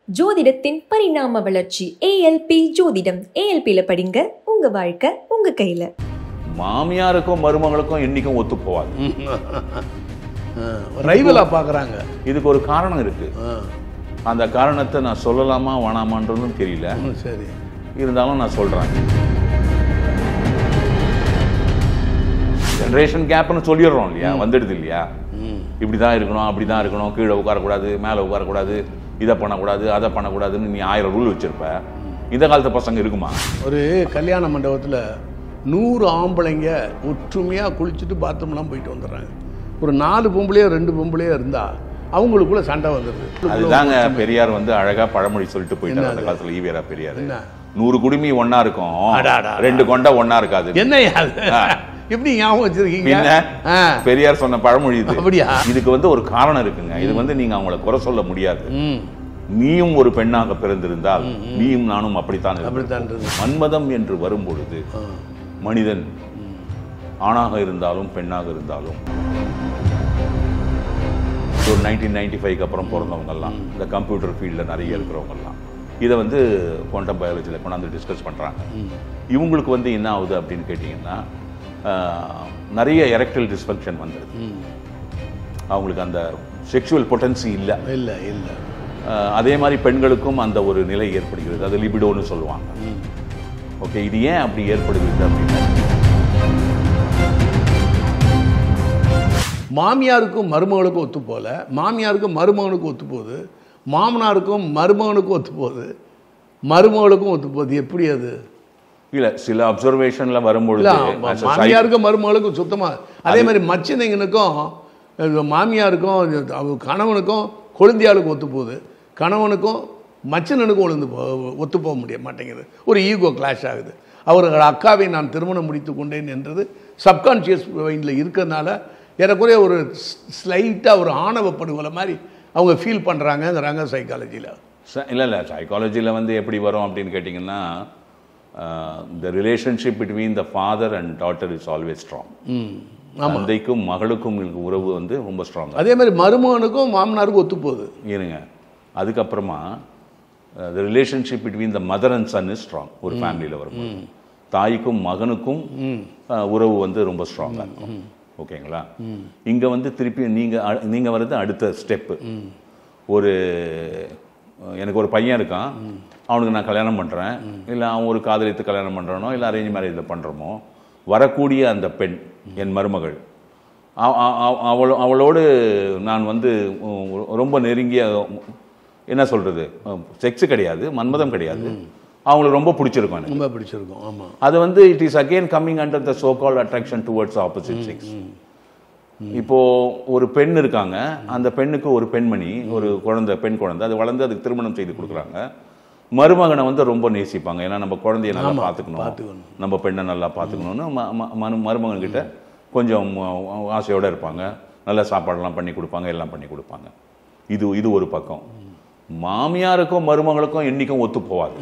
ஜோதிடத்தின் பரிணாம வளர்ச்சி ஏஎல்பி ஜோதிடம் ஏஎல்பியில படிங்க உங்க வாழ்க்கை உங்க கையில மாமியாருக்கும் மருமகளுக்கும் என்னைக்கும் ஒத்து போவாது ரைவலா பார்க்குறாங்க இதுக்கு ஒரு காரணம் இருக்கு அந்த காரணத்தை நான் சொல்லலாமா வேணாமான்றதும் தெரியல சரி இருந்தாலும் நான் சொல்றேன் ஜெனரேஷன் கேப்னு சொல்லிடுறோம் இல்லையா வந்துடுது இல்லையா இப்படி தான் இருக்கணும் அப்படி தான் இருக்கணும் கீழே உட்காரக்கூடாது மேலே உட்காரக்கூடாது இதை பண்ணக்கூடாது அதை பண்ணக்கூடாதுன்னு நீ ஆயிரம் ரூல் வச்சிருப்ப இந்த காலத்து பசங்க இருக்குமா ஒரு கல்யாண மண்டபத்தில் நூறு ஆம்பளைங்க ஒற்றுமையாக குளிச்சுட்டு பாத்ரூம்லாம் போயிட்டு வந்துடுறாங்க ஒரு நாலு பொம்பளையோ ரெண்டு பொம்பளையோ இருந்தால் அவங்களுக்குள்ள சண்டை வந்துடுது அதுதாங்க பெரியார் வந்து அழகா பழமொழி சொல்லிட்டு போயிட்டார் அந்த காலத்துல ஈவேரா பெரியார் என்ன? நூறு குடுமி ஒண்ணா இருக்கும் அடாடா. ரெண்டு கொண்டா ஒண்ணா இருக்காது என்ன அது எப்படி ஞாபகம் வச்சிருக்கீங்க பின்ன ஆ. பெரியார் சொன்ன பழமொழி இது அப்படியா? இதுக்கு வந்து ஒரு காரணம் இருக்குங்க இது வந்து நீங்க அவங்கள குறை சொல்ல முடியாது ம் நீயும் ஒரு பெண்ணாக பிறந்திருந்தால் நீயும் நானும் அப்படித்தான் அப்படித்தான் இருந்திருப்போம். இருந்திருப்போம். மன்மதம் என்று வரும் பொழுது மனிதன் ஆணாக இருந்தாலும் பெண்ணாக இருந்தாலும் ஒரு நைன்டீன் நைன்டி ஃபைவ்க்கு அப்புறம் பிறந்தவங்கெல்லாம் இந்த கம்ப்யூட்டர் ஃபீல்டில் நிறைய இருக்கிறவங்கெல்லாம் இதை வந்து குவாண்டம் பயாலஜியில் கொண்டாந்து டிஸ்கஸ் பண்ணுறாங்க இவங்களுக்கு வந்து என்ன ஆகுது அப்படின்னு கேட்டிங்கன்னா ஆஹ், நிறைய எரெக்டல் டிஸ்ஃபங்க்ஷன் வந்துடுது அவங்களுக்கு அந்த செக்ஷுவல் பொட்டன்சி இல்லை இல்லை இல்லை அஹ் அதே மாதிரி பெண்களுக்கும் அந்த ஒரு நிலை ஏற்படுகிறது அது லிபிடோன்னு சொல்லுவாங்க ஓகே இது ஏன் அப்படி ஏற்படுகிறது அப்படின்னா மாமியாருக்கும் மருமகளுக்கும் ஒத்து போல மாமியாருக்கும் மருமகனுக்கும் ஒத்து போகுது மாமனாருக்கும் மருமகனுக்கும் ஒத்து போகுது மருமகளுக்கும் ஒத்து போகுது எப்படி அது இல்ல சில அப்சர்வேஷன்ல வரும்பொழுது இல்ல as a psych- மாமியாருக்கும் மருமகளுக்கும் சுத்தமா அதே மாதிரி மச்சினைங்கனுக்கும் இது மாமியாருக்கும் இது அவ கணவனுக்கும் கொழுந்தியாளுக்கும் ஒத்து போகுது கணவனுக்கும் மச்சினனுக்கும் ஒழுந்து போ ஒத்து போக முடிய மாட்டேங்குது ஒரு ஈகோ கிளாஷ் ஆகுது அவர்கள் அக்காவை நான் திருமணம் முடித்து கொண்டேன் என்றது சப்கான்ஷியஸ் மைண்டில் இருக்கிறதுனால ஏறக்குறைய ஒரு ஸ்லைட்டாக ஒரு ஆணவ படுகொலை மாதிரி அவங்க ஃபீல் பண்ணுறாங்கங்கிறாங்க சைக்காலஜியில் ச- இல்ல இல்ல சைக்காலஜில வந்து எப்படி வரும் அப்படின்னு கேட்டிங்கன்னா the relationship between the father and daughter is always strong தந்தைக்கும் மகளுக்கும் இருக்க உறவு வந்து ரொம்ப ஸ்ட்ராங் அதே மாதிரி மருமகனுக்கும் மாமனாருக்கும் ஒத்து போகுது இருங்க அதுக்கப்புறமா the relationship between the mother and son is strong ஒரு ஃபேமிலியில் வரும்போது தாய்க்கும் மகனுக்கும் அஹ், உறவு வந்து ரொம்ப ஸ்ட்ராங்காக இருக்கும் ஓகேங்களா இங்கே வந்து திருப்பி நீங்கள் நீங்கள் வர்றது அடுத்த ஸ்டெப்பு ஒரு அஹ், எனக்கு ஒரு பையன் இருக்கான் அவனுக்கு நான் கல்யாணம் பண்ணுறேன் இல்லை அவன் ஒரு காதலித்து கல்யாணம் பண்ணுறானோ இல்லை அரேஞ்ச் மேரேஜில் பண்ணுறோமோ வரக்கூடிய அந்த பெண் என் மருமகள் அவ- அவ- அவள் அவளோடு நான் வந்து உம், ரொம்ப நெருங்கிய என்ன சொல்றது செக்ஸ் கிடையாது மன்மதம் கிடையாது அவங்களுக்கு ரொம்ப பிடிச்சிருக்கும் எனக்கு ரொம்ப பிடிச்சிருக்கும் ஆமாம் அது வந்து it is again coming under the so called attraction towards opposite sex இப்போ ஒரு பெண் இருக்காங்க அந்த பெண்ணுக்கு ஒரு பெண்மணி ஒரு குழந்தை பெண் குழந்தை அது வளர்ந்து அதுக்கு திருமணம் செய்து கொடுக்குறாங்க மருமகனை வந்து ரொம்ப நேசிப்பாங்க ஏன்னா நம்ம குழந்தைய நல்லா பார்த்துக்கணும் பார்த்துக்கணும். நம்ம பெண்ணை நல்லா பார்த்துக்கணும்னு ம- ம- மரு மருமகன் கிட்ட கொஞ்சம் அஹ், ஆசையோட இருப்பாங்க நல்ல சாப்பாடெல்லாம் பண்ணி கொடுப்பாங்க எல்லாம் பண்ணி கொடுப்பாங்க இது இது ஒரு பக்கம் மாமியாருக்கும் மருமகளுக்கும் என்னைக்கும் ஒத்து போவாது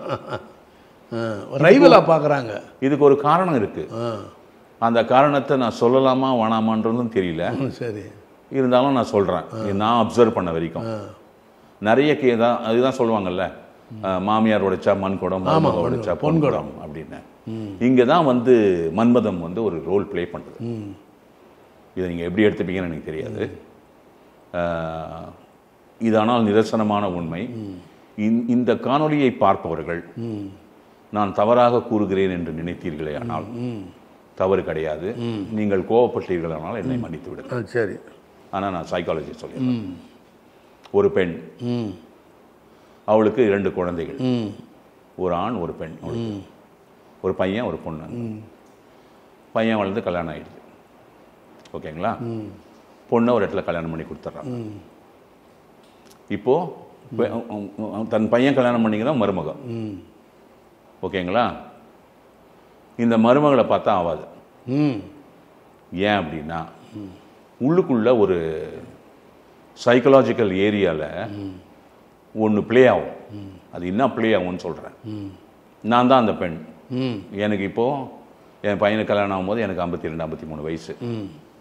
ரைவலாக பார்க்குறாங்க இதுக்கு ஒரு காரணம் இருக்கு அந்த காரணத்தை நான் சொல்லலாமா வேணாமான்றதும் தெரியல சரி இருந்தாலும் நான் சொல்றேன் நான் அப்சர்வ் பண்ண வரைக்கும் நிறைய கே தான் அதுதான் சொல்லுவாங்கல்ல அஹ், மாமியார் உடைச்சா மண் குடம் மருமக உடைச்சா பொன் குடம் அப்படின்னு இங்க தான் வந்து மன்மதம் வந்து ஒரு ரோல் ப்ளே பண்ணுது இதை நீங்க எப்படி எடுத்துப்பீங்கன்னு எனக்கு தெரியாது அஹ், இது ஆனால் நிதர்சனமான உண்மை இந்த- இந்த காணொளியை பார்ப்பவர்கள் நான் தவறாக கூறுகிறேன் என்று நினைத்தீர்களே ஆனால் தவறு கிடையாது நீங்கள் கோவப்பட்டீர்களானால் என்னை மன்னித்து விடுங்கள் ஆ சரி ஆனால் நான் சைக்காலஜி சொல்லிடுறேன் ஒரு பெண் அவளுக்கு இரண்டு குழந்தைகள் ஒரு ஆண் ஒரு பெண் அவளுக்கு ஒரு பையன் ஒரு பொண்ணு பையன் வளர்ந்து கல்யாணம் ஆயிடுது ஓகேங்களா பொண்ணை ஒரு இடத்துல கல்யாணம் பண்ணி கொடுத்துட்றாங்க இப்போ பெ- தன் பையன் கல்யாணம் பண்ணிக்கிறோம் மருமகம் ஓகேங்களா இந்த மருமகளை பார்த்தா ஆகாது ம் ஏன் அப்படின்னா உள்ளுக்குள்ள ஒரு சைக்கலாஜிக்கல் ஏரியாவில் ஒன்று ப்ளே ஆகும் அது என்ன ப்ளே ஆகும்னு சொல்கிறேன் நான் தான் அந்த பெண் ம் எனக்கு இப்போது என் பையனுக்கு கல்யாணம் ஆகும்போது எனக்கு ஐம்பத்தி ரெண்டு ஐம்பத்தி மூணு வயசு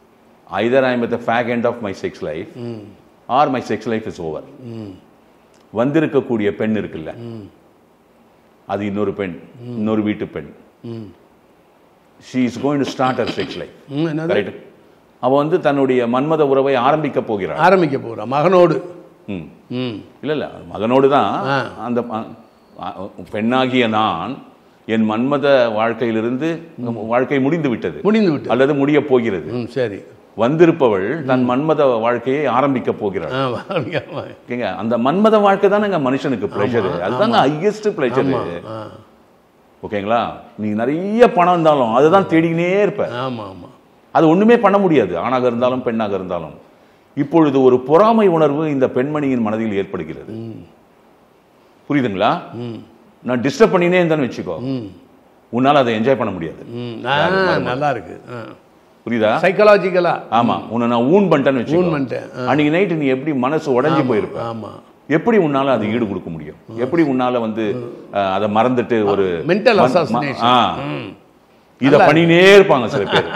either I am the fag end of my sex life or my sex life is over வந்திருக்கக்கூடிய பெண் இருக்குல்ல அது இன்னொரு பெண் இன்னொரு வீட்டு பெண் she is going to start her sex life hmm, என்னது கரெக்ட் அவ வந்து தன்னுடைய மன்மத உறவை ஆரம்பிக்க போகிறாள் ஆரம்பிக்க போகிறான் மகனோடு ம் ம் இல்ல இல்ல மகனோடு தான் ஆ. அந்த அ- அ- பெண்ணாகிய நான் என் மன்மத வாழ்க்கையிலிருந்து வாழ்க்கை முடிந்து விட்டது முடிந்து விட்டு அல்லது முடிய போகிறது ம் சரி வந்திருப்பவள் தன் மன்மத வாழ்க்கையை ஆரம்பிக்க போகிறாள் ஆ வாங்க, வாங்க. ஓகேங்க அந்த மன்மத வாழ்க்கை தானங்க மனுஷனுக்கு பிளஷர் அதுதாங்க ஹையஸ்ட் பிளஷர் ஆ ஓகேங்களா நீ நிறைய பணம் இருந்தாலும் அதுதான் தேடிக்கினே இருப்ப ஆமாம் ஆமாம் அது ஒண்ணுமே பண்ண முடியாது ஆணாக இருந்தாலும் பெண்ணாக இருந்தாலும் இப்பொழுது ஒரு பொறாமை உணர்வு இந்த பெண்மணியின் மனதில் ஏற்படுகிறது புரியுதுங்களா ம் நான் டிஸ்டர்ப் பண்ணினே இருந்தேன்னு வச்சுக்கோ ம் உன்னால அதை என்ஜாய் பண்ண முடியாது ம் ஆ நல்லா இருக்கு ஆ புரியுதா சைக்கலாஜிக்கலா ஆமா உன்னை நான் ஊன் பண்ணிட்டேன்னு ஊன் வச்சுக்கோ பண்ணிட்டேன் ஆ. அன்னைக்கு நைட்டு நீ எப்படி மனசு உடைஞ்சு போயிருப்ப ஆமாம் எப்படி உன்னால அது ஈடு கொடுக்க முடியும் எப்படி உன்னால வந்து அஹ், அதை மறந்துட்டு ஒரு மென்டல் மன்- ம- அசாசினேஷன் ஆ. இத பண்ணினே இருப்பாங்க சில பேர்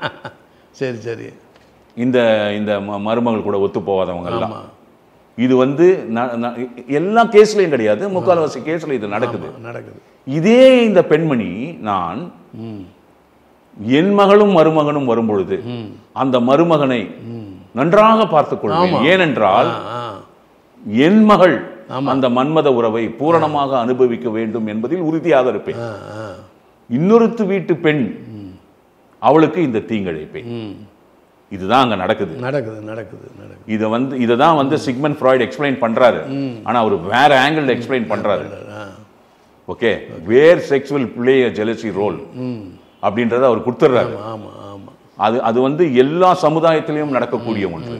சரி சரி இந்த இந்த ம- மருமகள் கூட ஒத்து போகாதவங்க எல்லாம் ஆமாம் இது வந்து ந- ந- எல்லா கேஸ்லயும் கிடையாது முக்கால்வாசி கேஸ்ல இது நடக்குது நடக்குது இதே இந்த பெண்மணி நான் ம் என் மகளும் மருமகனும் வரும்பொழுது அந்த மருமகனை நன்றாக பார்த்துக் கொள்வேன் ஏனென்றால் ஆ ஆ என் மகள் அந்த மன்மத உறவை பூரணமாக அனுபவிக்க வேண்டும் என்பதில் உறுதியாக இருப்பேன் ஆ ஆ இன்னொருத்து வீட்டு பெண் அவளுக்கு இந்த தீங்கிழைப்பேன் ம் இதுதான் அங்க நடக்குது நடக்குது நடக்குது நடக்குது இதை வந்து இதை தான் வந்து சிக்மன் ஃப்ராய்டு எக்ஸ்பிளைன் பண்றாரு ஆனா அவர் வேற ஆங்கிள் எக்ஸ்பிளைன் பண்றாரு ah okay where sex will play a jealousy role hmm அப்படின்றத அவர் கொடுத்துட்றாரு ஆமாம் ஆமாம் அது அது வந்து எல்லா சமுதாயத்திலையும் நடக்கக்கூடிய ஒன்று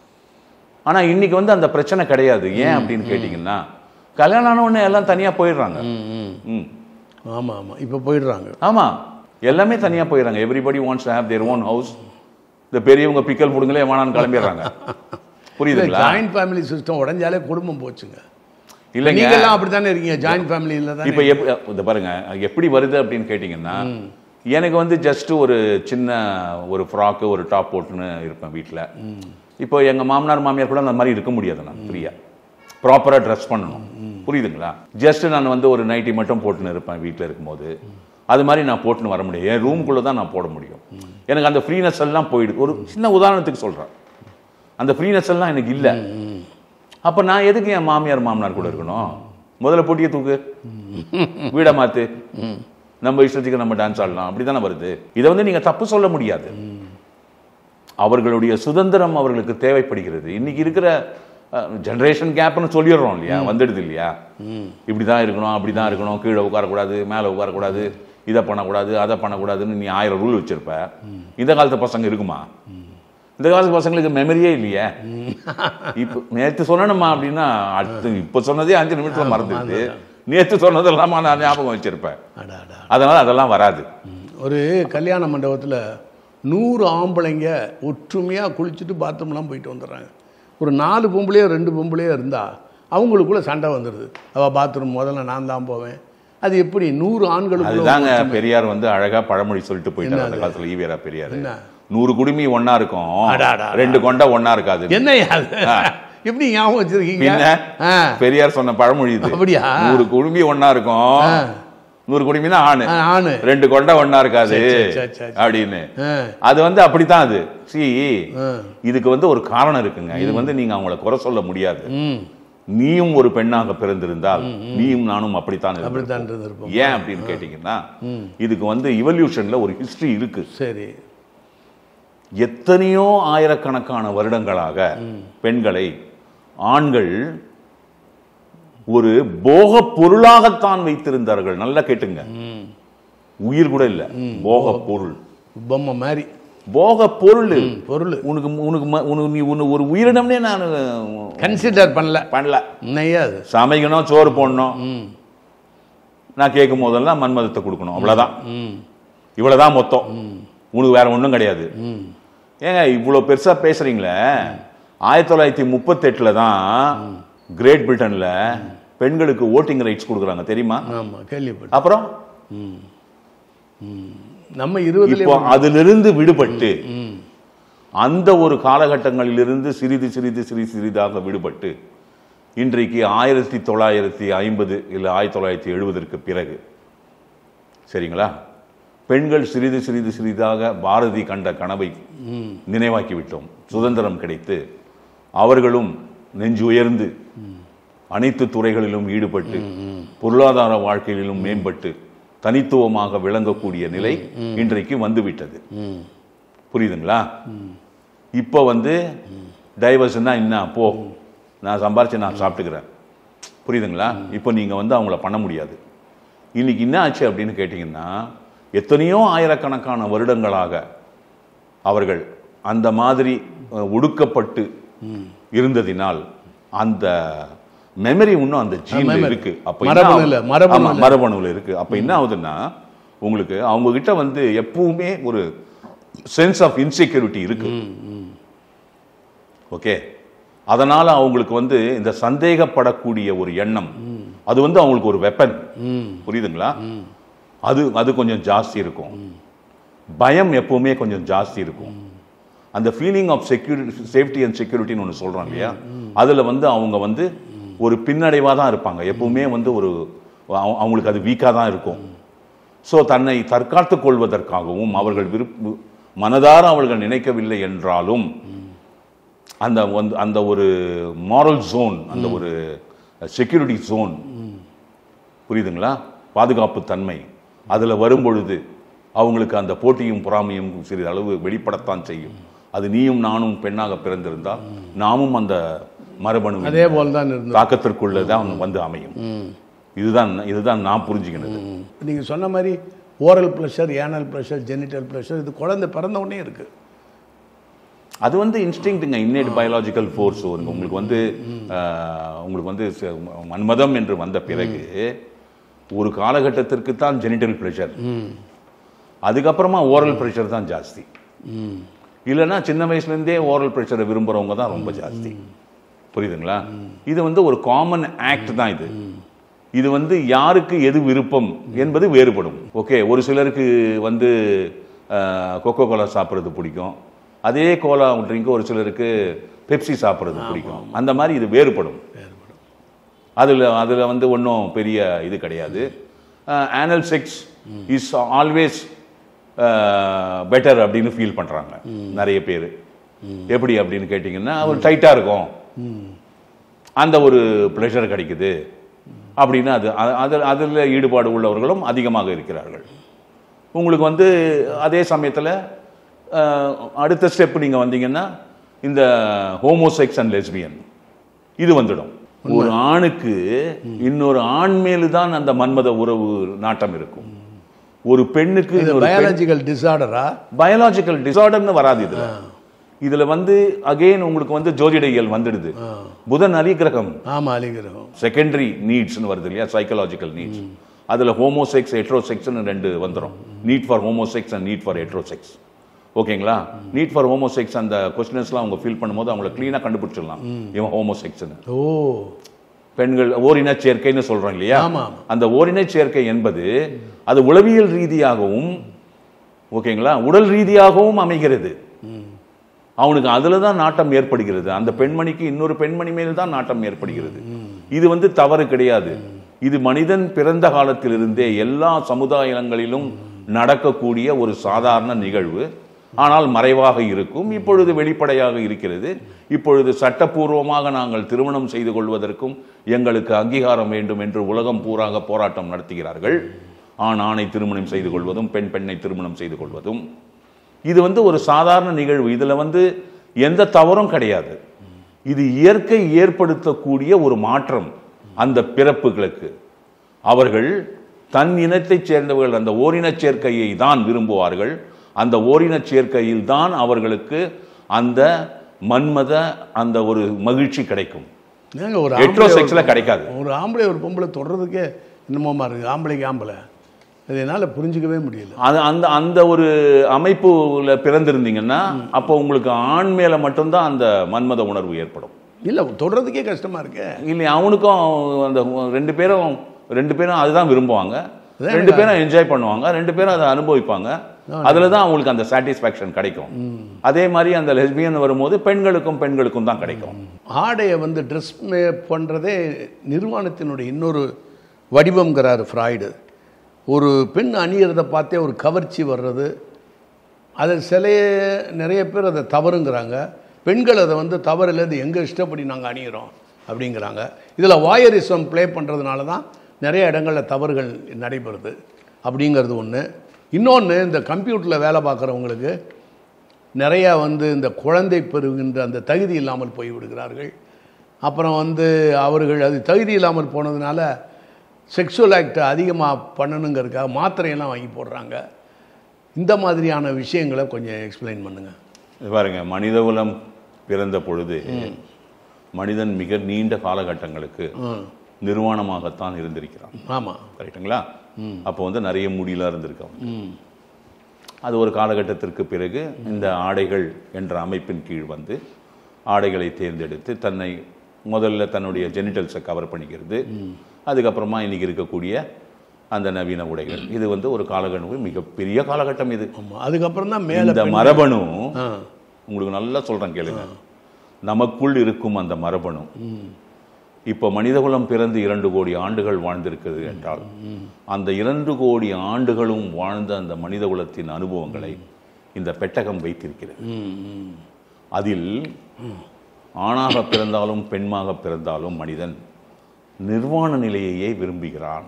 ஆனா இன்னைக்கு வந்து அந்த பிரச்சனை கிடையாது ஏன் அப்படின்னு கேட்டிங்கன்னா கல்யாணம் ஆன உடனே எல்லாம் தனியா போயிடுறாங்க ம் ம் ம். ஆமாம் ஆமாம் இப்போ போயிடுறாங்க ஆமா எல்லாமே தனியா போயிடுறாங்க everybody wants to have their own house இந்த பெரியவங்க பிக்கல் புடுங்களே வேணான்னு கிளம்பிடுறாங்க புரியுதுங்களா ஜாயிண்ட் ஃபேமிலி சிஸ்டம் உடஞ்சாலே குடும்பம் போச்சுங்க இல்லைங்க நீங்கெல்லாம் அப்படி தானே இருக்கீங்க ஜாயிண்ட் ஃபேமிலியில் தான் இப்போ எப் இந்த பாருங்க எப்படி வருது அப்படின்னு கேட்டிங்கன்னா எனக்கு வந்து ஜஸ்ட் ஒரு சின்ன ஒரு ஃப்ராக்கு ஒரு டாப் போட்டுன்னு இருப்பேன் வீட்டில் இப்போ எங்கள் மாமனார் மாமியார் கூட அந்த மாதிரி இருக்க முடியாது நான் ஃப்ரீயாக ப்ராப்பராக ட்ரெஸ் பண்ணணும் புரியுதுங்களா ஜஸ்ட் நான் வந்து ஒரு நைட்டி மட்டும் போட்டுன்னு இருப்பேன் வீட்டில் இருக்கும்போது அது மாதிரி நான் போட்டுன்னு வர முடியும் என் ரூம்குள்ளே தான் நான் போட முடியும் எனக்கு அந்த ஃப்ரீனஸ் எல்லாம் போயிடுது ஒரு சின்ன உதாரணத்துக்கு சொல்கிறேன் அந்த ஃப்ரீனஸ் எல்லாம் எனக்கு இல்லை அப்போ நான் எதுக்கு என் மாமியார் மாமனார் கூட இருக்கணும் முதல்ல பொட்டியை தூக்கு வீடை மாத்து நம்ம இஷ்டத்துக்கு நம்ம டான்ஸ் ஆடலாம் அப்படி தானே வருது இதை வந்து நீங்க தப்பு சொல்ல முடியாது அவர்களுடைய சுதந்திரம் அவர்களுக்கு தேவைப்படுகிறது இன்னைக்கு இருக்கிற ஜெனரேஷன் கேப்னு சொல்லிடுறோம் இல்லையா வந்துடுது இல்லையா இப்படி தான் இருக்கணும் அப்படி தான் இருக்கணும் கீழே உட்காரக்கூடாது மேலே உட்காரக்கூடாது இதை பண்ணக்கூடாது அதை பண்ணக்கூடாதுன்னு நீ ஆயிரம் ரூல் வச்சிருப்ப இந்த காலத்து பசங்க இருக்குமா இந்த காலத்து பசங்களுக்கு மெமரியே இல்லையே இப்போ நேற்று சொன்னேன்மா அப்படின்னா அடுத்து இப்போ சொன்னதே அஞ்சு நிமிஷத்துல மறந்துடுது நேற்று சொன்னதெல்லாம் நான் ஞாபகம் வச்சிருப்பேன் அடா அடா அதனால அதெல்லாம் வராது ம். ஒரு கல்யாண மண்டபத்தில் நூறு ஆம்பளைங்க ஒற்றுமையாக குளிச்சுட்டு பாத்ரூம்லாம் போயிட்டு வந்துடுறாங்க ஒரு நாலு பொம்பளையோ ரெண்டு பொம்பளையோ இருந்தால் அவங்களுக்குள்ள சண்டை வந்துடுது அவள் பாத்ரூம் முதல்ல நான் தான் போவேன் அது எப்படி நூறு ஆண்களுக்குள்ள அதுதாங்க பெரியார் வந்து அழகா பழமொழி சொல்லிட்டு போயிட்டார் அந்த காலத்துல ஈவேரா பெரியார் என்ன? நூறு குடுமி ஒண்ணா இருக்கும் அடா, அடா, அடா. ரெண்டு கொண்டா ஒண்ணா இருக்காது என்ன அது எப்படி ஞாபகம் வச்சிருக்கீங்க பின்ன ஆ பெரியார் சொன்ன பழமொழி இது அப்படியா? நூறு குடுமி ஒண்ணா இருக்கும் நூறு குடுமி தான் ஆணு ஆ, ஆணு ரெண்டு கொண்டா ஒண்ணா இருக்காது சரி, சரி, சரி, சரி. அப்படின்னு ஆ அது வந்து அப்படித்தான் அது சி ஆ. இதுக்கு வந்து ஒரு காரணம் இருக்குங்க இது வந்து நீங்க அவங்கள குறை சொல்ல முடியாது ம் நீயும் ஒரு பெண்ணாக பிறந்திருந்தால் நீயும் நானும் அப்படித்தான் இருந்திருப்போம். அப்படித்தான் இருந்திருப்போம் ஏன் அப்படின்னு கேட்டீங்கன்னா இதுக்கு வந்து இவல்யூஷன்ல ஒரு ஹிஸ்டரி இருக்கு சரி எத்தனையோ ஆயிரக்கணக்கான வருடங்களாக பெண்களை ஆண்கள் ஒரு போக பொருளாகத்தான் வைத்திருந்தார்கள் நல்லா கேட்டுங்க ம் உயிர் கூட இல்ல போக பொருள் பொம்மை மாதிரி போக பொருள் பொருள் உனக்கு உனக்கு ம- உனக்கு நீ உன்னை ஒரு உயிரினம்னே நான் கன்சிடர் பண்ணல பண்ணல நெய்யா அது சமைக்கணும் சோறு போடணும் ம் நான் கேட்கும் போதெல்லாம் மன்மதத்தை கொடுக்கணும் அவ்வளவுதான் ம் இவ்வளவுதான் மொத்தம் உனக்கு வேற ஒண்ணும் கிடையாது ம் ஏங்க இவ்வளோ பெருசா பேசுறீங்களே ஆயிரத்தி தொள்ளாயிரத்தி முப்பத்தெட்டுல தான் கிரேட் பிரிட்டன்ல பெண்களுக்கு ஓட்டிங் ரைட்ஸ் கொடுக்குறாங்க தெரியுமா ஆமாம் கேள்விப்பட்டேன் அப்புறம் நம்ம இருபதுல இப்போ அதிலிருந்து விடுபட்டு இன்றைக்கு ஆயிரத்தி தொள்ளாயிரத்தி ஐம்பது இல்லை ஆயிரத்தி தொள்ளாயிரத்தி எழுபதற்கு பிறகு சரிங்களா பெண்கள் சிறிது சிறிது சிறிதாக பாரதி கண்ட கனவை நினைவாக்கி விட்டோம் சுதந்திரம் கிடைத்து அவர்களும் நெஞ்சு உயர்ந்து அனைத்து துறைகளிலும் ஈடுபட்டு பொருளாதார வாழ்க்கையிலும் மேம்பட்டு தனித்துவமாக விளங்கக்கூடிய நிலை இன்றைக்கு வந்துவிட்டது புரியுதுங்களா இப்போ வந்து டைவர்ஸ்னா என்ன போ நான் சம்பாரிச்சு நான் சாப்பிட்டுக்கிறேன் புரியுதுங்களா இப்போ நீங்கள் வந்து அவங்கள பண்ண முடியாது இன்னைக்கு என்ன ஆச்சு அப்படின்னு கேட்டிங்கன்னா எத்தனையோ ஆயிரக்கணக்கான வருடங்களாக அவர்கள் அந்த மாதிரி அஹ், ஒடுக்கப்பட்டு இருந்ததினால் அந்த மெமரி இன்னும் அந்த ஜீன்ல memory. இருக்கு அப்ப மரபணுல, என்ன மரபணுல. ஆமா, மரபணுல இருக்கு அப்ப என்ன ஆகுதுன்னா உங்களுக்கு அவங்க கிட்ட வந்து எப்பவுமே ஒரு சென்ஸ் ஆஃப் இன்செக்யூரிட்டி இருக்கு ஓகே அதனால அவங்களுக்கு வந்து இந்த சந்தேகப்படக்கூடிய ஒரு எண்ணம் அது வந்து அவங்களுக்கு ஒரு வெப்பன் புரியுதுங்களா அது அது கொஞ்சம் ஜாஸ்தி இருக்கும் பயம் எப்பவுமே கொஞ்சம் ஜாஸ்தி இருக்கும் அந்த feeling of security safety and செக்யூரிட்டின்னு ஒன்று சொல்கிறோம் இல்லையா அதில் வந்து அவங்க வந்து ஒரு பின்னடைவாக தான் இருப்பாங்க எப்பவுமே வந்து ஒரு அவ- அவங்களுக்கு அது வீக்காக தான் இருக்கும் ஸோ தன்னை தற்காத்துக் கொள்வதற்காகவும் அவர்கள் விருப்ப மனதார அவர்கள் நினைக்கவில்லை என்றாலும் அந்த வந்து அந்த ஒரு மாரல் ஜோன் அந்த ஒரு செக்யூரிட்டி ஜோன் புரியுதுங்களா பாதுகாப்பு தன்மை அதில் வரும்பொழுது அவங்களுக்கு அந்த போட்டியும் பொறாமையும் சிறிதளவு வெளிப்படத்தான் செய்யும் அது நீயும் நானும் பெண்ணாக பிறந்திருந்தால் நாமும் அந்த மரபணு அதே போல் தான் இருந்தது தாக்கத்திற்குள்ள தான் வந்து அமையும் இதுதான் இதுதான் நான் புரிஞ்சுக்கினது நீங்கள் சொன்ன மாதிரி oral pressure anal pressure genital pressure இது குழந்தை பிறந்த உடனே இருக்கு அது வந்து இன்ஸ்டிங்க்ட்டுங்க இன்னேட் பயாலாஜிக்கல் ஃபோர்ஸ் உங்களுக்கு வந்து ஆஹ், உங்களுக்கு வந்து ச- மன்மதம் என்று வந்த பிறகு ஒரு காலகட்டத்திற்கு தான் ஜெனிட்டல் ப்ரெஷர் அதுக்கப்புறமா ஓரல் ப்ரெஷர் தான் ஜாஸ்தி இல்லைன்னா சின்ன வயசுலேருந்தே ஓரல் ப்ரெஷரை விரும்புகிறவங்க தான் ரொம்ப ஜாஸ்தி புரியுதுங்களா இது வந்து ஒரு காமன் ஆக்ட் தான் இது இது வந்து யாருக்கு எது விருப்பம் என்பது வேறுபடும் ஓகே ஒரு சிலருக்கு வந்து கொக்கோ கோலா சாப்பிட்றது பிடிக்கும் அதே கோலா ட்ரிங்க் ஒரு சிலருக்கு பெப்சி சாப்பிட்றது பிடிக்கும் அந்த மாதிரி இது வேறுபடும் அதில் அதில் வந்து ஒன்றும் பெரிய இது கிடையாது ஆனல் செக்ஸ் இஸ் ஆல்வேஸ் பெட்டர் அப்படின்னு ஃபீல் பண்ணுறாங்க நிறைய பேர் எப்படி அப்படின்னு கேட்டிங்கன்னா ஒரு டைட்டாக இருக்கும் அந்த ஒரு ப்ளஷர் கிடைக்குது அப்படின்னு அது அ- அதில் அதில் ஈடுபாடு உள்ளவர்களும் அதிகமாக இருக்கிறார்கள் உங்களுக்கு வந்து அதே சமயத்தில் அடுத்த ஸ்டெப் நீங்கள் வந்தீங்கன்னா இந்த ஹோமோசெக்ஸ் அண்ட் லெஸ்பியன் இது வந்துடும் ஒரு ஆணுக்கு இன்னொரு ஆண் மேலு தான் அந்த மன்மத உறவு நாட்டம் இருக்கும் ஒரு பெண்ணுக்கு இது இன்னொரு பெண் பயாலஜிக்கல் டிசார்டரா பயாலாஜிக்கல் டிசார்டர்னு வராது இதுல இதுல வந்து அகைன் உங்களுக்கு வந்து ஜோதிடவியல் வந்துடுது புதன் அலிகிரகம் ஆமாம் அலிகிரகம் செகண்டரி நீட்ஸ்னு வருது இல்லையா சைக்கலாஜிக்கல் நீட்ஸ் அதுல ஹோமோசெக்ஸ் ஹெட்ரோசெக்ஸ்னு ரெண்டு வந்துடும் need for homosex and need for heterosex ஓகேங்களா நீட் ஃபார் ஹோமோசெக்ஸ் அந்த கொஸ்டின்ஸ்லாம் அவங்க ஃபில் பண்ணும்போது அவங்கள க்ளீனாக கண்டுபிடிச்சிடலாம் இவன் ஹோமோசெக்ஸ்னு ஓ பெண்கள் ஓரின சேர்க்கைன்னு சொல்றோம் இல்லையா ஆமா. அந்த ஓரின சேர்க்கை என்பது அது உளவியல் ரீதியாகவும் ஓகேங்களா உடல் ரீதியாகவும் அமைகிறது அவனுக்கு அதுல தான் நாட்டம் ஏற்படுகிறது அந்த பெண்மணிக்கு இன்னொரு பெண்மணி மேல் தான் நாட்டம் ஏற்படுகிறது இது வந்து தவறு கிடையாது இது மனிதன் பிறந்த காலத்திலிருந்தே எல்லா சமுதாயங்களிலும் நடக்கக்கூடிய ஒரு சாதாரண நிகழ்வு ஆனால் மறைவாக இருக்கும் இப்பொழுது வெளிப்படையாக இருக்கிறது இப்பொழுது சட்டப்பூர்வமாக நாங்கள் திருமணம் செய்து கொள்வதற்கும் எங்களுக்கு அங்கீகாரம் வேண்டும் என்று உலகம் பூராக போராட்டம் நடத்துகிறார்கள் ஆண் ஆணை திருமணம் செய்து கொள்வதும் பெண் பெண்ணை திருமணம் செய்து கொள்வதும் இது வந்து ஒரு சாதாரண நிகழ்வு இதுல வந்து எந்த தவறும் கிடையாது இது இயற்கை ஏற்படுத்தக்கூடிய ஒரு மாற்றம் அந்த பிறப்புகளுக்கு அவர்கள் தன் இனத்தைச் சேர்ந்தவர்கள் அந்த ஓரினச் சேர்க்கையை தான் விரும்புவார்கள் அந்த ஓரினச் சேர்க்கையில் தான் அவர்களுக்கு அந்த மன்மத அந்த ஒரு மகிழ்ச்சி கிடைக்கும் ஏங்க ஒரு Heterosexல ஆம்பளை ஒரு- கிடைக்காது. ஒரு ஆம்பளை ஒரு பொம்பளை தொடர்றதுக்கே என்னமோமா இருக்கு ஆம்பளைக்கு ஆம்பளை அது என்னால் புரிஞ்சுக்கவே முடியல அது அந்த அந்த ஒரு அமைப்புல பிறந்திருந்தீங்கன்னா அப்போ உங்களுக்கு ஆண் மேல மட்டும்தான் அந்த மன்மத உணர்வு ஏற்படும் இல்லை தொடர்றதுக்கே கஷ்டமா இருக்கே இல்லை அவனுக்கும் அந்த ரெண்டு பேரும் ரெண்டு பேரும் அதுதான் விரும்புவாங்க ரெண்டு பேரும் என்ஜாய் பண்ணுவாங்க ரெண்டு பேரும் அதை அனுபவிப்பாங்க அதுல தான் அவங்களுக்கு அந்த சாட்டிஸ்ஃபேக்ஷன் கிடைக்கும் அதே மாதிரி அந்த லெஸ்பியன் வரும்போது பெண்களுக்கும் பெண்களுக்கும் தான் கிடைக்கும் ஆடையை வந்து ட்ரெஸ் பண்ணுறதே நிர்வாணத்தினுடைய இன்னொரு வடிவம்ங்கிறாரு ஃப்ராய்டு ஒரு பெண் அணியிறதை பார்த்தே ஒரு கவர்ச்சி வர்றது அது சிலைய நிறைய பேர் அதை தவறுங்கிறாங்க பெண்கள் அதை வந்து தவறில்லை இது எங்கள் இஷ்டப்படி நாங்கள் அணியிறோம் அப்படிங்கிறாங்க இதில் வாயரிசம் ப்ளே பண்ணுறதுனால தான் நிறைய இடங்களில் தவறுகள் நடைபெறுது அப்படிங்கிறது ஒன்று இன்னொன்று இந்த கம்ப்யூட்டரில் வேலை பார்க்குறவங்களுக்கு நிறையா வந்து இந்த குழந்தை பெறுகின்ற அந்த தகுதி இல்லாமல் போய் விடுகிறார்கள் அப்புறம் வந்து அவர்கள் அது தகுதி இல்லாமல் போனதுனால செக்ஷுவல் ஆக்டை அதிகமாக பண்ணணுங்கிறதுக்காக மாத்திரையெல்லாம் வாங்கி போடுறாங்க இந்த மாதிரியான விஷயங்களை கொஞ்சம் எக்ஸ்பிளைன் பண்ணுங்கள் இது பாருங்க மனிதகுலம் பிறந்த பொழுது மனிதன் மிக நீண்ட காலகட்டங்களுக்கு நிர்வாணமாகத்தான் இருந்திருக்கிறான் ஆமாம் கரெக்ட்டுங்களா அப்போ வந்து நிறைய முடியெல்லாம் இருந்திருக்கு அவனுக்கு. அது ஒரு காலகட்டத்திற்கு பிறகு இந்த ஆடைகள் என்ற அமைப்பின் கீழ் வந்து ஆடைகளை தேர்ந்தெடுத்து தன்னை முதல்ல தன்னுடைய ஜெனிட்டல்ஸை கவர் பண்ணிக்கிறது அதுக்கப்புறமா இன்னைக்கு இருக்கக்கூடிய அந்த நவீன உடைகள் இது வந்து ஒரு காலகட்டம் மிகப்பெரிய காலகட்டம் இது ஆமாம் அதுக்கப்புறம் தான் மேலே இந்த மரபணு ஆ உங்களுக்கு நல்லா சொல்றேன் கேளுங்க நமக்குள் இருக்கும் அந்த மரபணு இப்போ மனிதகுலம் பிறந்து இரண்டு கோடி ஆண்டுகள் வாழ்ந்திருக்கிறது என்றால் அந்த இரண்டு கோடி ஆண்டுகளும் வாழ்ந்த அந்த மனிதகுலத்தின் அனுபவங்களை இந்த பெட்டகம் வைத்திருக்கிறது அதில் ஆணாக பிறந்தாலும் பெண்ணாக பிறந்தாலும் மனிதன் நிர்வாண நிலையையே விரும்புகிறான்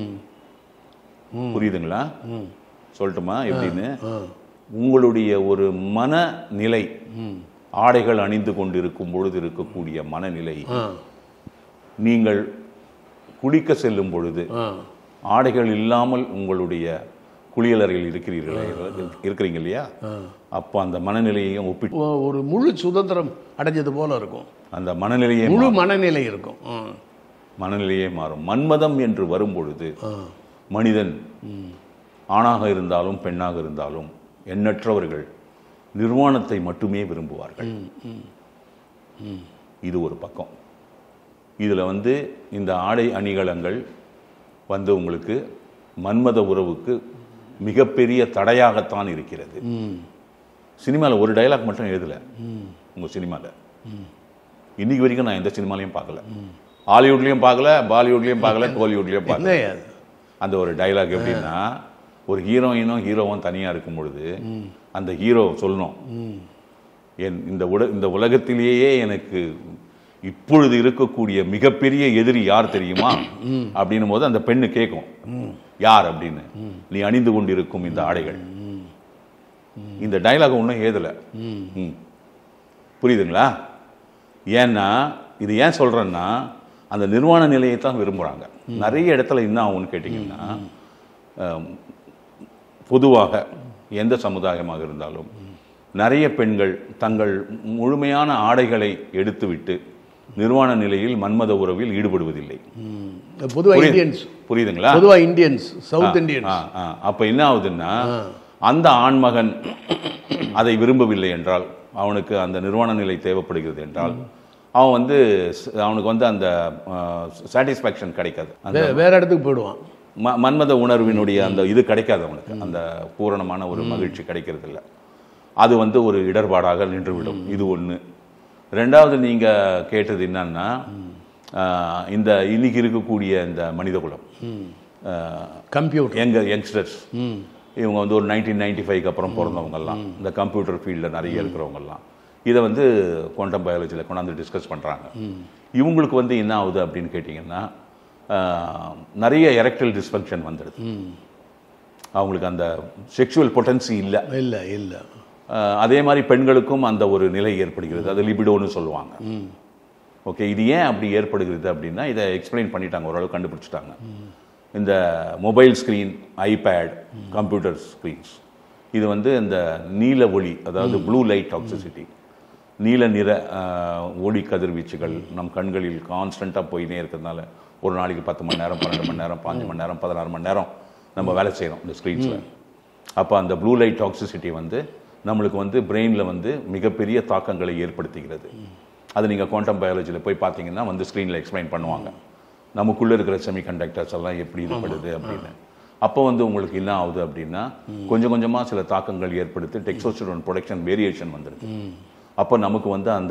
புரியுதுங்களா சொல்லட்டுமா எப்படின்னு உங்களுடைய ஒரு மனநிலை ஆடைகள் அணிந்து கொண்டிருக்கும் பொழுது இருக்கக்கூடிய மனநிலை ஆ நீங்கள் குளிக்க செல்லும் பொழுது ஆ ஆடைகள் இல்லாமல் உங்களுடைய குளியலறையில் இருக்கிறீர்களே இருக்கிறீங்க இல்லையா அப்போ அந்த மனநிலையையும் ஒப்பிட்டு ஒ- ஒரு முழு சுதந்திரம் அடைஞ்சது போல இருக்கும் அந்த மனநிலையே முழு மனநிலை இருக்கும் ஆ மனநிலையே மாறும் மன்மதம் என்று வரும் பொழுது ஆ மனிதன் ஆணாக இருந்தாலும் பெண்ணாக இருந்தாலும் எண்ணற்றவர்கள் நிர்வாணத்தை மட்டுமே விரும்புவார்கள் இது ஒரு பக்கம் இதில் வந்து இந்த ஆடை அணிகலங்கள் வந்து உங்களுக்கு மன்மத உறவுக்கு மிகப்பெரிய தடையாகத்தான் இருக்கிறது சினிமாவில் ஒரு டயலாக் மட்டும் எழுதலை உங்கள் சினிமாவில் இன்னைக்கு வரைக்கும் நான் எந்த சினிமாலையும் பார்க்கல ஹாலிவுட்லேயும் பார்க்கல பாலிவுட்லேயும் பார்க்கல கோலிவுட்லேயும் பார்க்கல என்ன அது அந்த ஒரு டைலாக் எப்படின்னா ஒரு ஹீரோயினும் ஹீரோவும் தனியாக இருக்கும் பொழுது அந்த ஹீரோ சொல்லணும் என் இந்த உல இந்த உலகத்திலேயே எனக்கு இப்பொழுது இருக்கக்கூடிய மிகப்பெரிய எதிரி யார் தெரியுமா அப்படின்னும் போது அந்த பெண்ணு கேட்கும் யார் அப்படின்னு நீ அணிந்து கொண்டிருக்கும் இந்த ஆடைகள் இந்த டைலாக் ஒன்றும் ஏதலை ம். புரியுதுங்களா ஏன்னா இது ஏன் சொல்றேன்னா அந்த நிர்வாண நிலையை தான் விரும்புகிறாங்க நிறைய இடத்துல என்ன ஆகும்னு கேட்டிங்கன்னா அம், பொதுவாக எந்த சமுதாயமாக இருந்தாலும் நிறைய பெண்கள் தங்கள் முழுமையான ஆடைகளை எடுத்துவிட்டு நிர்வாண நிலையில் மன்மத உறவில் ஈடுபடுவதில்லை பொதுவாக புரியுது- இந்தியன்ஸ் புரியுதுங்களா பொதுவாக இந்தியன்ஸ் சவுத் இந்தியன்ஸ் ஆ, ஆ. அப்ப என்ன ஆகுதுன்னா அந்த ஆண்மகன் அதை விரும்பவில்லை என்றால் அவனுக்கு அந்த நிர்வாண நிலை தேவைப்படுகிறது என்றால் அவன் வந்து ஸ்- அவனுக்கு வந்து அந்த சாட்டிஸ்ஃபேக்ஷன் கிடைக்காது அந்த வே- வேற இடத்துக்கு போயிடுவான் ம- மன்மத உணர்வினுடைய அந்த இது கிடைக்காது அவனுக்கு அந்த பூரணமான ஒரு மகிழ்ச்சி கிடைக்கிறது இல்ல அது வந்து ஒரு இடர்பாடாக நின்றுவிடும் இது ஒண்ணு ரெண்டாவது நீங்க கேட்டது என்னன்னா ஆஹ், இந்த இன்னைக்கு இருக்கக்கூடிய இந்த மனிதகுலம் ஆஹ், கம்ப்யூட்டர் எங்க யங்ஸ்டர்ஸ் இவங்க வந்து ஒரு நைன்டீன் நைன்டி ஃபைவ்க்கு அப்புறம் பிறந்தவங்கெல்லாம் இந்த கம்ப்யூட்டர் ஃபீல்டில் நிறைய இருக்கிறவங்கெல்லாம் இதை வந்து குவாண்டம் பயாலஜியில் கொண்டாந்து டிஸ்கஸ் பண்ணுறாங்க இவங்களுக்கு வந்து என்ன ஆகுது அப்படின்னு கேட்டிங்கன்னா ஆஹ், நிறைய எரக்டல் டிஸ்ஃபங்க்ஷன் வந்துடுது அவங்களுக்கு அந்த செக்ஷுவல் பொட்டன்சி இல்லை இல்லை இல்லை அதே மாதிரி பெண்களுக்கும் அந்த ஒரு நிலை ஏற்படுகிறது அது லிபிடோன்னு சொல்லுவாங்க ஓகே இது ஏன் அப்படி ஏற்படுகிறது அப்படின்னா இதை எக்ஸ்பிளைன் பண்ணிட்டாங்க ஓரளவு கண்டுபிடிச்சிட்டாங்க இந்த mobile screen iPad computer screens இது வந்து இந்த நீல ஒளி அதாவது ப்ளூ லைட் டாக்ஸிசிட்டி நீல நிற ஆஹ், ஒளி கதிர்வீச்சுகள் நம் கண்களில் கான்ஸ்டண்ட்டாக போயினே இருக்கிறதுனால ஒரு நாளைக்கு பத்து மணி நேரம் பன்னெண்டு மணி நேரம் பாஞ்சு மணி நேரம் பதினாறு மணி நேரம் நம்ம வேலை செய்கிறோம் இந்த ஸ்க்ரீன்ஸில் அப்போ அந்த ப்ளூ லைட் டாக்ஸிசிட்டி வந்து நம்மளுக்கு வந்து பிரெயினில் வந்து மிகப்பெரிய தாக்கங்களை ஏற்படுத்துகிறது அது நீங்கள் குவாண்டம் பயாலஜியில் போய் பார்த்தீங்கன்னா வந்து ஸ்க்ரீனில் எக்ஸ்பிளைன் பண்ணுவாங்க நமக்குள்ளே இருக்கிற செமிகண்டக்டர்ஸ் எல்லாம் எப்படி ஈடுபடுது அப்படின்னு அப்போ வந்து உங்களுக்கு என்ன ஆகுது அப்படின்னா கொஞ்சம் கொஞ்சமா சில தாக்கங்கள் ஏற்படுத்தி டெக்ஸோஸ்டரோன் ப்ரொடக்ஷன் வேரியேஷன் வந்துருக்கு அப்போ நமக்கு வந்து அந்த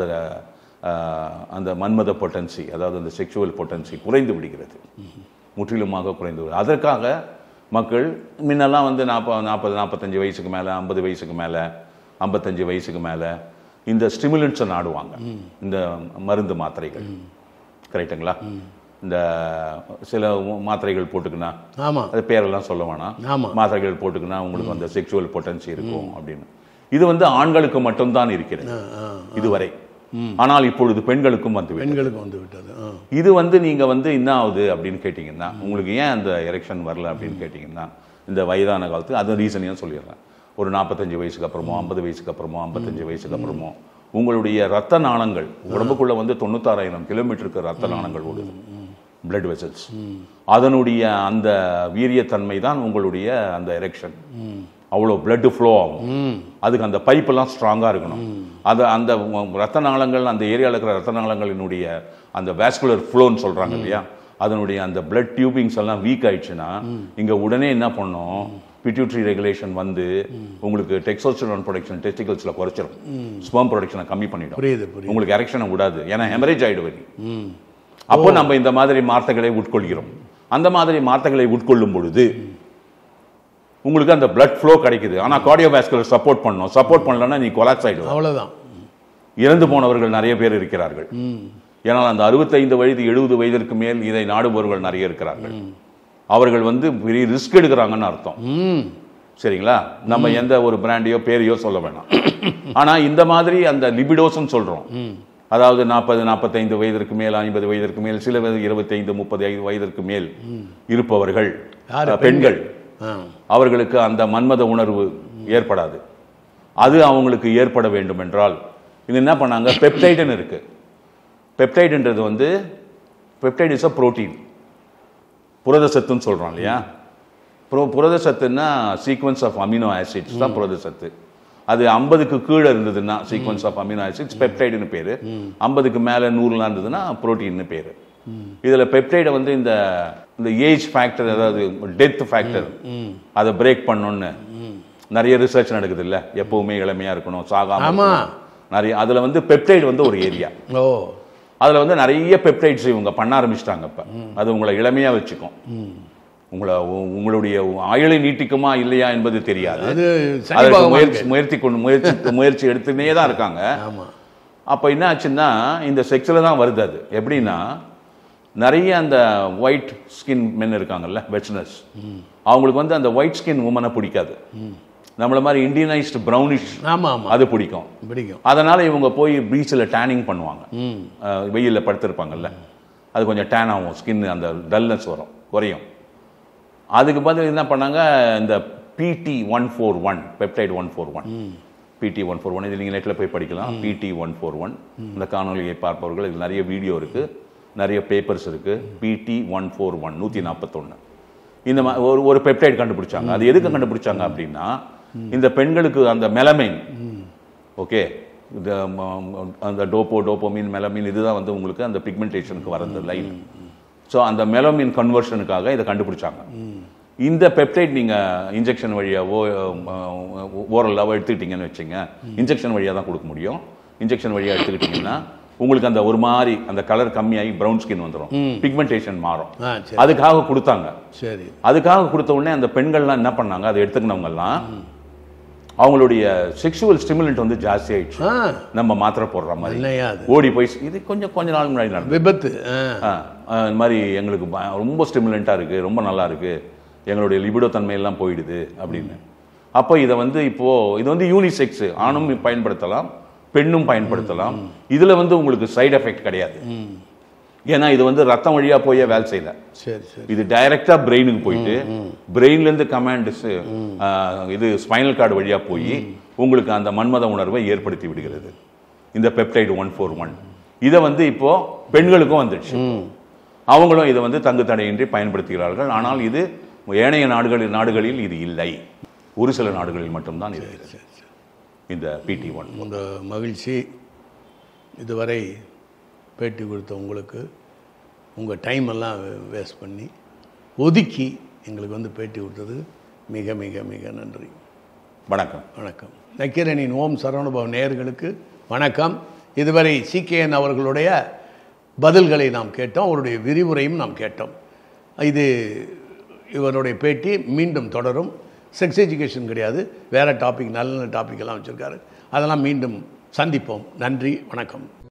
ஆஹ், அந்த மன்மத பொட்டன்சி அதாவது அந்த செக்ஷுவல் பொட்டன்சி குறைந்து விடுகிறது முற்றிலுமாக குறைந்து விடுகிறது அதற்காக மக்கள் முன்னெல்லாம் வந்து நாற்பது நாற்பது நாற்பத்தஞ்சு வயசுக்கு மேலே ஐம்பது வயசுக்கு மேலே ஐம்பத்தஞ்சு வயசுக்கு மேலே இந்த ஸ்டிமுலன்ஸை நாடுவாங்க இந்த மருந்து மாத்திரைகள் கரெக்டுங்களா இந்த சில மாத்திரைகள் போட்டுக்கினா ஆமாம் அது பேரெல்லாம் சொல்ல வேணாம் ஆமா. மாத்திரைகள் போட்டுக்கினா உங்களுக்கு அந்த செக்ஷுவல் பொட்டன்சி இருக்கும் அப்படின்னு இது வந்து ஆண்களுக்கு மட்டும்தான் இருக்கிறது இதுவரை ஆனால் இப்பொழுது பெண்களுக்கும் வந்து பெண்களுக்கு வந்து விட்டது ஆ இது வந்து நீங்க வந்து என்ன ஆகுது அப்படின்னு கேட்டிங்கன்னா உங்களுக்கு ஏன் அந்த எரெக்ஷன் வரல அப்படின்னு கேட்டிங்கன்னா இந்த வயதான காலத்துக்கு அது ரீசனையும் சொல்லிடுறேன் ஒரு நாற்பத்தஞ்சு வயசுக்கு அப்புறமோ ஐம்பது வயசுக்கு அப்புறமோ ஐம்பத்தஞ்சு வயசுக்கு அப்புறமோ உங்களுடைய ரத்த நாளங்கள் உடம்புக்குள்ள வந்து தொண்ணூத்தாறாயிரம் கிலோமீட்டருக்கு ரத்த நாளங்கள் ஓடுது பிளட் வெசல்ஸ் அதனுடைய அந்த வீரியத்தன்மை தான் உங்களுடைய அந்த எரெக்ஷன் அவ்வளோ blood ஃப்ளோ ஆகும் அதுக்கு அந்த பைப்பெல்லாம் ஸ்ட்ராங்காக இருக்கணும் அது அந்த உ- ரத்த நாளங்கள் அந்த ஏரியாவில் இருக்கிற ரத்த நாளங்களினுடைய அந்த வேஸ்குலர் ஃப்ளோன்னு சொல்கிறாங்க இல்லையா அதனுடைய அந்த blood டியூபிங்ஸ் எல்லாம் வீக் ஆயிடுச்சுன்னா இங்கே உடனே என்ன பண்ணும் பிட்யூட்ரி ரெகுலேஷன் வந்து உங்களுக்கு டெக்ஸோஸ்டரோன் ப்ரொடக்ஷன் டெஸ்டிகல்ஸில் குறைச்சிரும் ஸ்பெர்ம் ப்ரொடக்ஷனை கம்மி பண்ணிடும் புரியுது புரியுது உங்களுக்கு எரெக்ஷனை விடாது ஏன்னா ஹெமரேஜ் ஆயிடுவது அப்போ நம்ம இந்த மாதிரி வார்த்தைகளை உட்கொள்கிறோம் அந்த மாதிரி வார்த்தைகளை உட்கொள்ளும் பொழுது உங்களுக்கு அந்த blood flow கிடைக்குது ஆனா கார்டியோவாஸ்குலர் சப்போர்ட் பண்ணணும் சப்போர்ட் பண்ணலன்னா நீ கொலாப்ஸ் ஆயிடுவோம் அவ்வளோதான் இறந்து போனவர்கள் நிறைய பேர் இருக்கிறார்கள் ஏனால் அந்த அறுபத்தைந்து வயது எழுபது வயதிற்கு மேல் இதை நாடுபவர்கள் நிறைய இருக்கிறார்கள் அவர்கள் வந்து பெரிய ரிஸ்க் எடுக்கிறாங்கன்னு அர்த்தம் ம் சரிங்களா நம்ம எந்த ஒரு பிராண்டையோ பேரையோ சொல்ல வேணாம் ஆனா இந்த மாதிரி அந்த லிபிடோஸ்னு சொல்றோம் அதாவது நாற்பது நாற்பத்தைந்து வயதிற்கு மேல் ஐம்பது வயதிற்கு மேல் சில இருபத்தைந்து முப்பது ஐந்து வயதிற்கு மேல் இருப்பவர்கள் யாரு? அஹ், பெண்கள் ஆ அவர்களுக்கு அந்த மன்மத உணர்வு ஏற்படாது அது அவங்களுக்கு ஏற்பட வேண்டும் என்றால் இது என்ன பண்ணாங்க பெப்டைடுன்னு இருக்கு பெப்டைடுன்றது வந்து பெப்டைட் இஸ் அ புரோட்டீன் புரத சத்துன்னு சொல்றோம் இல்லையா புரோ புரத சத்துன்னா சீக்வன்ஸ் ஆஃப் அமினோ ஆசிட்ஸ் தான் புரத சத்து அது ஐம்பதுக்கு கீழே இருந்ததுன்னா சீக்வன்ஸ் ஆஃப் அமினோ ஆசிட்ஸ் பெப்டைடுன்னு பேரு ஐம்பதுக்கு மேலே நூறுலாம் இருந்ததுன்னா புரோட்டீன்னு பேரு இதுல பெப்டைடை வந்து இந்த இந்த ஏஜ் ஃபேக்டர் அதாவது டெத் ஃபேக்டர் அதை பிரேக் பண்ணணும்னு நிறைய ரிசர்ச் நடக்குது இல்ல எப்பவுமே இளமையா இருக்கணும் சாகாம ஆமா. இருக்கணும். நிறைய அதுல வந்து பெப்டைடு வந்து ஒரு ஏரியா ஓ அதுல வந்து நிறைய பெப்டைட்ஸ் இவங்க பண்ண ஆரம்பிச்சிட்டாங்க இப்ப அது உங்களை இளமையா வச்சுக்கும் உங்களை உ- உங்களுடைய ஆயுளை நீட்டிக்குமா இல்லையா என்பது தெரியாது அது சனி அதற்கு பகவான் முயற்சி முயற்சி கொண்டு முயற்சி முயற்சி எடுத்துனே தான் இருக்காங்க ஆமா அப்போ என்ன ஆச்சுன்னா இந்த செக்ஸில் தான் வருது அது எப்படின்னா நிறைய அந்த ஒயிட் ஸ்கின் மென் இருக்காங்கல்ல வெட்னஸ் அவங்களுக்கு வந்து அந்த ஒயிட் ஸ்கின் உமனை பிடிக்காது நம்மள மாதிரி இந்தியனைஸ்டு ப்ரௌனிஷ் ஆமா ஆமா அது பிடிக்கும் பிடிக்கும் அதனால இவங்க போய் பீச்சில் டேனிங் பண்ணுவாங்க அஹ் வெயில்ல படுத்திருப்பாங்கல்ல அது கொஞ்சம் டேன் ஆகும் ஸ்கின் அந்த டல்னஸ் வரும் குறையும் அதுக்கு பதில் என்ன பண்ணாங்க இந்த PT one four one peptide one four one PT one four one இது நீங்கள் நெட்டில் போய் படிக்கலாம் பிடி ஒன் ஃபோர் ஒன் இந்த காணொலியை பார்ப்பவர்கள் இதில் நிறைய வீடியோ இருக்குது நிறைய பேப்பர்ஸ் இருக்குது பிடி ஒன் ஃபோர் ஒன் நூற்றி நாற்பத்தொன்று இந்த மா- ஒரு ஒரு பெப்டைட் கண்டுபிடிச்சாங்க அது எதுக்கு கண்டுபிடிச்சாங்க அப்படின்னா இந்த பெண்களுக்கு அந்த மெலமைன் ஓகே இந்த ம- ம- அந்த டோப்போ டோப்போமின் மெலமின் இதுதான் வந்து உங்களுக்கு அந்த பிக்மெண்டேஷனுக்கு வரது லைன் ஸோ அந்த மெலமின் கன்வர்ஷனுக்காக இதை கண்டுபிடிச்சாங்க இந்த பெப்டைட் நீங்க இன்ஜெக்ஷன் வழியாவோ ஓரலாவோ எடுத்துக்கிட்டீங்கன்னு வச்சுங்க இன்ஜெக்ஷன் வழியாக தான் கொடுக்க முடியும் இன்ஜெக்ஷன் வழியாக எடுத்துக்கிட்டீங்கன்னா உங்களுக்கு அந்த ஒரு மாதிரி அந்த கலர் கம்மியாகி ப்ரௌன் ஸ்கின் வந்துடும் பிக்மெண்டேஷன் மாறும் ஆ சரி அதுக்காக கொடுத்தாங்க சரி அதுக்காக கொடுத்த உடனே அந்த பெண்கள்லாம் என்ன பண்ணாங்க அதை எடுத்துக்கினவங்கெல்லாம் அவங்களுடைய செக்ஷுவல் ஸ்டிமுலண்ட் வந்து ஜாஸ்தி ஆயிடுச்சு ஆ நம்ம மாத்திரை போடுற மாதிரி என்னையா அது ஓடி போய் இது கொஞ்சம் கொஞ்ச நாள் முன்னாடி நடந்தது விபத்து ஆ ஆ, ஆ, இந்த மாதிரி எங்களுக்கு ப- ரொம்ப ஸ்டிமுலண்ட்டாக இருக்கு ரொம்ப நல்லா இருக்கு எங்களுடைய லிபிடோ தன்மையெல்லாம் போயிடுது அப்படின்னு அப்போ இதை வந்து இப்போ இது வந்து யூனிசெக்ஸ் ஆணும் பயன்படுத்தலாம் பெண்ணும் பயன்படுத்தலாம் இதுல வந்து உங்களுக்கு சைடு எஃபெக்ட் கிடையாது ஏன்னா இது வந்து ரத்தம் வழியா போயே வேலை செய்யல சரி சரி இது டைரக்டா பிரெயினுக்கு போயிட்டு பிரெயின்ல இருந்து கமாண்ட்ஸ் இது ஸ்பைனல் கார்டு வழியா போய் உங்களுக்கு அந்த மன்மத உணர்வை ஏற்படுத்தி விடுகிறது இந்த பெப்டைடு ஒன் ஃபோர் ஒன் இதை வந்து இப்போ பெண்களுக்கும் வந்துடுச்சு அவங்களும் இதை வந்து தங்கு தடையின்றி பயன்படுத்துகிறார்கள் ஆனால் இது ஏனைய நாடுகளில் நாடுகளில் இது இல்லை ஒரு சில நாடுகளில் மட்டும்தான் இருக்கிறது இந்த பிடி ஒன் உங்க மகிழ்ச்சி இதுவரை பேட்டி கொடுத்த உங்களுக்கு உங்கள் டைம் எல்லாம் வேஸ்ட் பண்ணி ஒதுக்கி எங்களுக்கு வந்து பேட்டி கொடுத்தது மிக மிக மிக நன்றி வணக்கம் வணக்கம் நக்கீரனின் ஓம் சரவணபவ நேயர்களுக்கு வணக்கம் இதுவரை சிகேஎன் அவர்களுடைய பதில்களை நாம் கேட்டோம் அவருடைய விரிவுரையும் நாம் கேட்டோம் இது இவருடைய பேட்டி மீண்டும் தொடரும் செக்ஸ் எஜுகேஷன் கிடையாது வேறு டாபிக் நல்ல நல்ல டாபிக் எல்லாம் வச்சுருக்காரு அதெல்லாம் மீண்டும் சந்திப்போம் நன்றி வணக்கம்